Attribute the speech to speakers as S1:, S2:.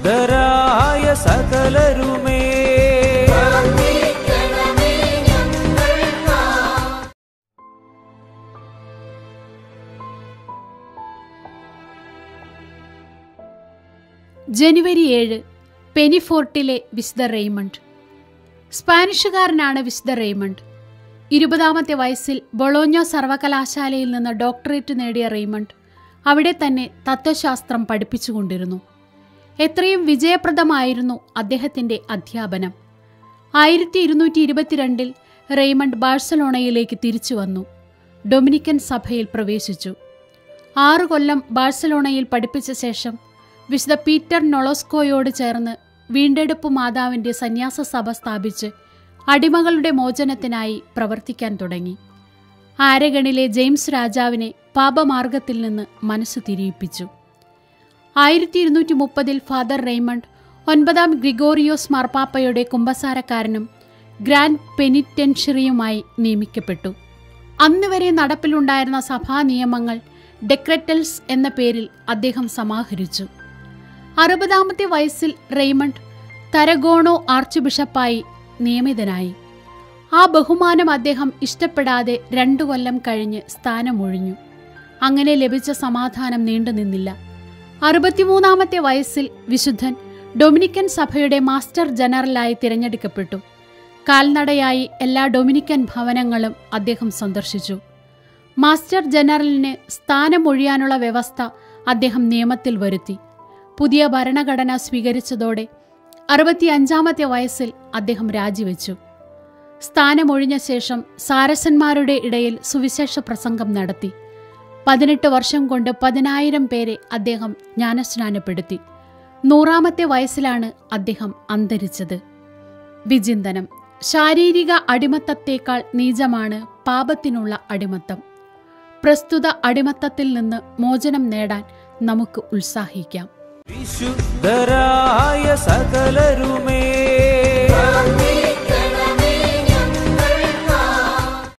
S1: വിശുദ്ധരായ സകലരുമേ
S2: ജനുവരി ഏഴ് പെനിഫോർട്ടിലെ വിശുദ്ധ റെയ്മണ്ട് സ്പാനിഷുകാരനാണ് വിശുദ്ധ റെയ്മണ്ട് ഇരുപതാമത്തെ വയസ്സിൽ ബൊളോഞ്ഞോ സർവകലാശാലയിൽ നിന്ന് ഡോക്ടറേറ്റ് നേടിയ റെയ്മണ്ട് അവിടെ തന്നെ തത്വശാസ്ത്രം പഠിപ്പിച്ചുകൊണ്ടിരുന്നു എത്രയും വിജയപ്രദമായിരുന്നു അദ്ദേഹത്തിൻ്റെ അധ്യാപനം ആയിരത്തി ഇരുന്നൂറ്റി ഇരുപത്തിരണ്ടിൽ റെയ്മണ്ട് ബാഴ്സലോണയിലേക്ക് തിരിച്ചു വന്നു ഡൊമിനിക്കൻ സഭയിൽ പ്രവേശിച്ചു ആറു കൊല്ലം ബാഴ്സലോണയിൽ പഠിപ്പിച്ച ശേഷം വിശുദ്ധ പീറ്റർ നൊളോസ്കോയോട് ചേർന്ന് വീണ്ടെടുപ്പ് മാതാവിൻ്റെ സന്യാസ സഭ സ്ഥാപിച്ച് അടിമകളുടെ മോചനത്തിനായി പ്രവർത്തിക്കാൻ തുടങ്ങി ആരഗണിലെ ജെയിംസ് രാജാവിനെ പാപമാർഗത്തിൽ നിന്ന് മനസ്സു തിരിയിപ്പിച്ചു ആയിരത്തി ഇരുന്നൂറ്റി മുപ്പതിൽ ഫാദർ റെയ്മണ്ട് ഒൻപതാം ഗ്രിഗോറിയോസ് മാർപ്പാപ്പയുടെ കുമ്പസാരക്കാരനും ഗ്രാൻഡ് പെനിറ്റൻഷ്യറിയുമായി നിയമിക്കപ്പെട്ടു അന്ന് വരെ നടപ്പിലുണ്ടായിരുന്ന സഭാ നിയമങ്ങൾ ഡെക്രറ്റൽസ് എന്ന പേരിൽ അദ്ദേഹം സമാഹരിച്ചു അറുപതാമത്തെ വയസ്സിൽ റെയ്മണ്ട് തരഗോണോ ആർച്ച് ബിഷപ്പായി നിയമിതനായി ആ ബഹുമാനം അദ്ദേഹം ഇഷ്ടപ്പെടാതെ രണ്ടു കൊല്ലം കഴിഞ്ഞ് സ്ഥാനമൊഴിഞ്ഞു അങ്ങനെ ലഭിച്ച സമാധാനം നീണ്ടുനിന്നില്ല അറുപത്തിമൂന്നാമത്തെ വയസ്സിൽ വിശുദ്ധൻ ഡൊമിനിക്കൻ സഭയുടെ മാസ്റ്റർ ജനറലായി തിരഞ്ഞെടുക്കപ്പെട്ടു കാൽനടയായി എല്ലാ ഡൊമിനിക്കൻ ഭവനങ്ങളും അദ്ദേഹം സന്ദർശിച്ചു മാസ്റ്റർ ജനറലിന് സ്ഥാനമൊഴിയാനുള്ള വ്യവസ്ഥ അദ്ദേഹം നിയമത്തിൽ വരുത്തി പുതിയ ഭരണഘടന സ്വീകരിച്ചതോടെ അറുപത്തിയഞ്ചാമത്തെ വയസ്സിൽ അദ്ദേഹം രാജിവെച്ചു സ്ഥാനമൊഴിഞ്ഞ ശേഷം സാരസന്മാരുടെ ഇടയിൽ സുവിശേഷ പ്രസംഗം നടത്തി പതിനെട്ട് വർഷം കൊണ്ട് പതിനായിരം പേരെ അദ്ദേഹം ജ്ഞാനസ്നാനപ്പെടുത്തി നൂറാമത്തെ വയസ്സിലാണ് അദ്ദേഹം അന്തരിച്ചത് വിചിന്തനം ശാരീരിക അടിമത്തത്തേക്കാൾ നീചമാണ് പാപത്തിനുള്ള അടിമത്തം പ്രസ്തുത അടിമത്തത്തിൽ നിന്ന് മോചനം നേടാൻ നമുക്ക് ഉത്സാഹിക്കാം
S1: വിശുദ്ധരായ സകലരുമേ